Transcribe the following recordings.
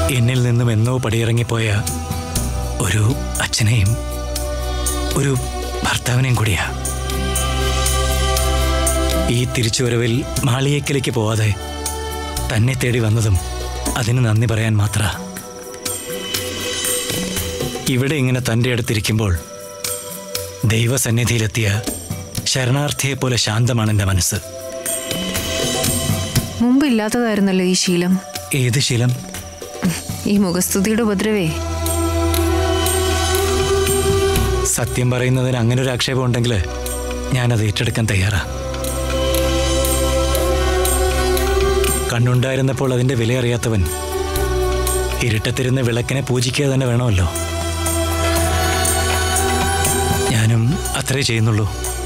എന്നിൽ നിന്നും എന്നോ പടിയിറങ്ങിപ്പോയ ഒരു അച്ഛനെയും ഒരു ഭർത്താവിനെയും കൂടിയാ ഈ തിരിച്ചുവരവിൽ മാളിയേക്കലേക്ക് പോവാതെ തന്നെ തേടി വന്നതും അതിന് നന്ദി പറയാൻ മാത്ര ഇവിടെ ഇങ്ങനെ തൻ്റെ അടുത്തിരിക്കുമ്പോൾ ദൈവസന്നിധിയിലെത്തിയ ശരണാർത്ഥിയെ പോലെ ശാന്തമാണ് എൻ്റെ മനസ്സ് മുമ്പ് ഇല്ലാത്തതായിരുന്നല്ലോ ഈ ശീലം ഏത് ശീലം ഈ മുഖസ്തുതിയുടെ ഉപദ്രവേ സത്യം പറയുന്നതിന് അങ്ങനെ ഒരു ആക്ഷേപം ഉണ്ടെങ്കിൽ ഞാനത് ഏറ്റെടുക്കാൻ തയ്യാറാ കണ്ണുണ്ടായിരുന്നപ്പോൾ അതിന്റെ വില അറിയാത്തവൻ ഇരുട്ടത്തിരുന്ന് വിളക്കിനെ പൂജിക്കുക തന്നെ വേണമല്ലോ ഞാനും അത്രേ ചെയ്യുന്നുള്ളൂ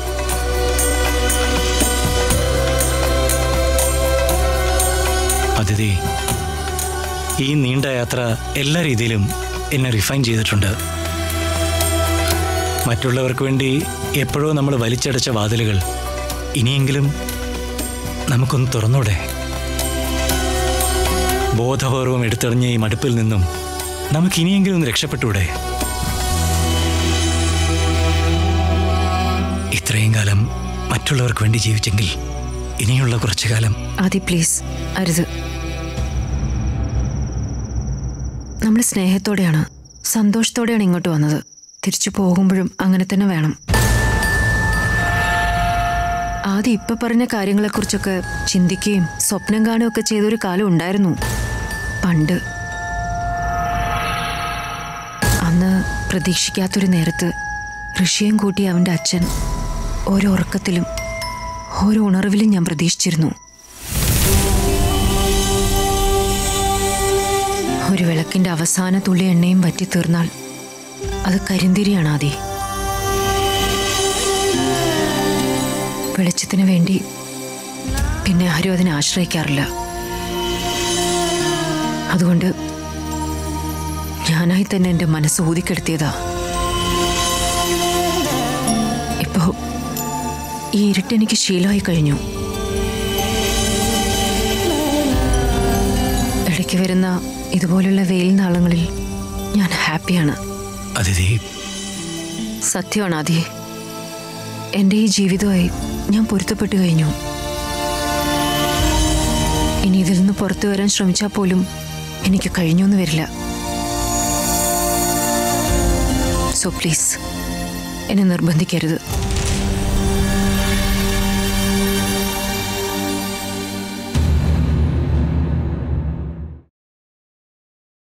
അതിഥി ഈ നീണ്ട യാത്ര എല്ലാ രീതിയിലും എന്നെ റിഫൈൻ ചെയ്തിട്ടുണ്ട് മറ്റുള്ളവർക്ക് വേണ്ടി എപ്പോഴോ നമ്മൾ വലിച്ചടച്ച വാതിലുകൾ ഇനിയെങ്കിലും നമുക്കൊന്ന് തുറന്നൂടെ ബോധപൂർവം എടുത്തെറിഞ്ഞ ഈ മടുപ്പിൽ നിന്നും നമുക്ക് ഇനിയെങ്കിലും ഒന്ന് രക്ഷപ്പെട്ടൂടെ ഇത്രയും കാലം മറ്റുള്ളവർക്ക് വേണ്ടി ജീവിച്ചെങ്കിൽ ഇനിയുള്ള കുറച്ചു കാലം ആദി പ്ലീസ് അരുത് നമ്മൾ സ്നേഹത്തോടെയാണ് സന്തോഷത്തോടെയാണ് ഇങ്ങോട്ട് വന്നത് തിരിച്ചു പോകുമ്പോഴും അങ്ങനെ തന്നെ വേണം ആദ്യം ഇപ്പൊ പറഞ്ഞ കാര്യങ്ങളെക്കുറിച്ചൊക്കെ ചിന്തിക്കുകയും സ്വപ്നം കാണുകയൊക്കെ ചെയ്തൊരു കാലം ഉണ്ടായിരുന്നു പണ്ട് അന്ന് പ്രതീക്ഷിക്കാത്തൊരു നേരത്ത് ഋഷിയും കൂട്ടി അവൻ്റെ അച്ഛൻ ഓരോ ഉറക്കത്തിലും ഓരോ ഉണർവിലും ഞാൻ പ്രതീക്ഷിച്ചിരുന്നു ഒരു വിളക്കിന്റെ അവസാന തുള്ളി എണ്ണയും വറ്റി തീർന്നാൽ അത് കരിന്തിരിയാണ് ആദി വെളിച്ചത്തിന് വേണ്ടി പിന്നെ ആരും അതിനെ ആശ്രയിക്കാറില്ല അതുകൊണ്ട് ഞാനായി തന്നെ എൻ്റെ മനസ്സ് ഊതിക്കെടുത്തിയതാ ഇപ്പോ ഈ ഇരുട്ടെനിക്ക് ശീലമായി കഴിഞ്ഞു ഇടയ്ക്ക് വരുന്ന ഇതുപോലുള്ള വെയിൽ നാളങ്ങളിൽ ഞാൻ ഹാപ്പിയാണ് അതിഥി സത്യമാണ് ആദി എൻ്റെ ഈ ജീവിതമായി ഞാൻ പൊരുത്തപ്പെട്ടു കഴിഞ്ഞു ഇനി ഇതിൽ നിന്ന് പുറത്തു വരാൻ ശ്രമിച്ചാൽ പോലും എനിക്ക് കഴിഞ്ഞൊന്നും വരില്ല സോ പ്ലീസ് എന്നെ നിർബന്ധിക്കരുത്